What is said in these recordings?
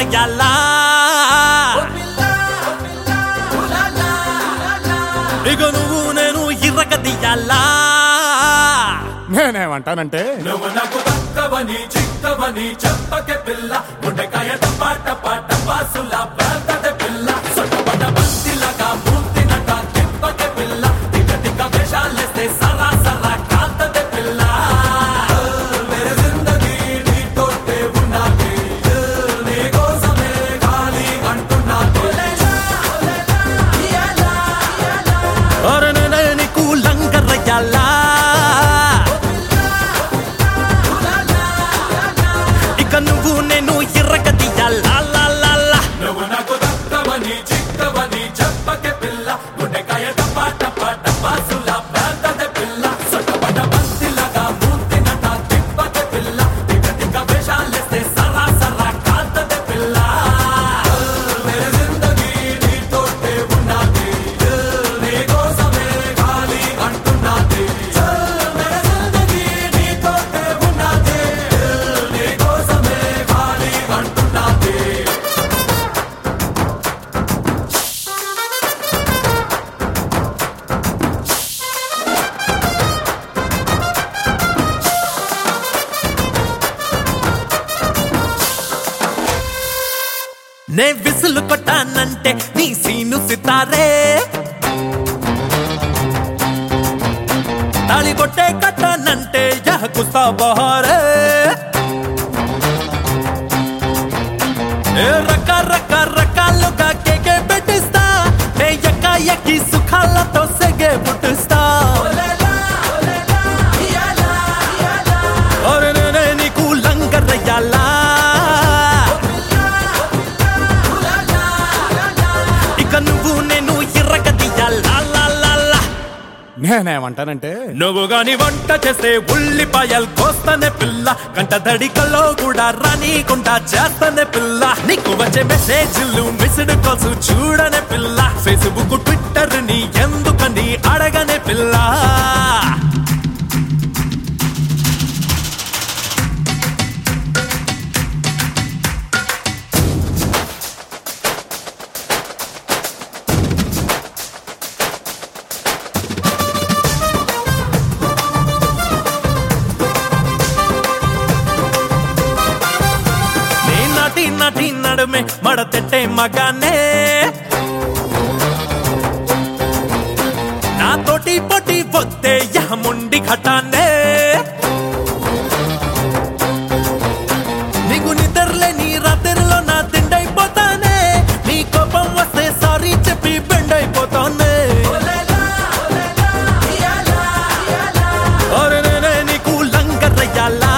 రయ్యాలా ఇక నువ్వు నేను ఇర్రక దియ్యాలా నేనేమంటానంటే నువ్వు నాకు దక్కవని చిక్కవని చెప్పకే పిల్ల గుండెకాయ టపా టపా టపాసుల పేదde పిల్ల సొట్టపడ్డ బంతిలాగా మూర్తినట తిప్పకే పిల్ల టిక టిక వేషాలేస్తే సరా సరా కాంతదే పిల్ల మేరే జిందగీ నీతోటే ఉన్నది నీ కోసమే ఖాళీ అంటున్నది అరే నేనే నీకు లంగ రయ్యాలా ఇక నువ్వు నేను ఇర్రక దియ్యాలా లా లా లా నువ్వు నాకు దక్కవని చిక్కవని చెప్పకే పిల్ల గుండెకాయ టపా టపా టపాసుల పేదde పిల్ల సొట్టపడ్డ బంతిలాగా మూర్తినట తిప్పకే పిల్ల టిక టిక వేషాలేస్తే సరా సరా కాంతదే పిల్ల మేరే జిందగీ నీతోటే ఉన్నది నీ కోసమే ఖాళీ అంటున్నది మేరే జిందగీ నీతోటే ఉన్నది నీ కోసమే ఖాళీ అంటున్నది నే విసులు కొట్టానంటే నీ సీను సితారే తాళి కొట్టే కట్టానంటే యహ కుస్తా బహారే ఏ రక రక రకాలుగా కేకే పెట్టిస్తా నే ఎక్క ఎక్కి సుఖాలతో సెగే పుట్టిస్తా ఒరే నేనే నీకు లంగరయ్యాలా ఇక నువ్వు నేను ఇర్రక దియ్యాలా లా లా లా నేనేమంటానంటే నువ్వు గాని వంట చేస్తే ఉల్లిపాయలు కోస్తానే పిల్ల కంట దడికల్లో కూడా రానీకుండా చేస్తానే పిల్ల నీకు వచ్చే మెసేజ్లు మిస్డ్ కాల్స్ చూడనే పిల్ల ఫేస్బుక్ ట్విట్టర్ ని ఎందుకని అడగనే పిల్ల నీ నటి నటి నడుమే మడతెట్టే మగానే నాతోటి పొటి పొత్తే యహముండి ఘటానే నీకు నిద్రలే నీ రాత్రిలో నా తిండైపోతానే నీ కోపం వస్తే సారీ చెప్పి బెండైపోతానే ఒరే నేనే నీకు లంగరయ్యాలా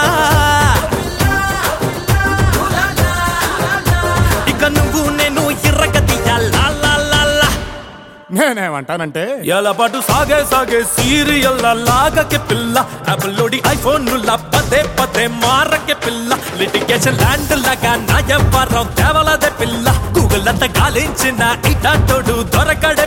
ఇక నువ్వు నేను ఇర్రక దియ్యాలా లా లా లా నేనేమంటానంటే ఎలా పాటు సాగే సాగే సీరియల్ లాగకే పిల్ల యాపిల్లోడి ఐఫోన్ పదే పదే మారకే పిల్ల లిటిగేషన్ ల్యాండ్ లాగా నా వ్యాపారం తేవలదే పిల్ల గూగుల్ అంతా గాలించిన ఇటాటోడు దొరకడ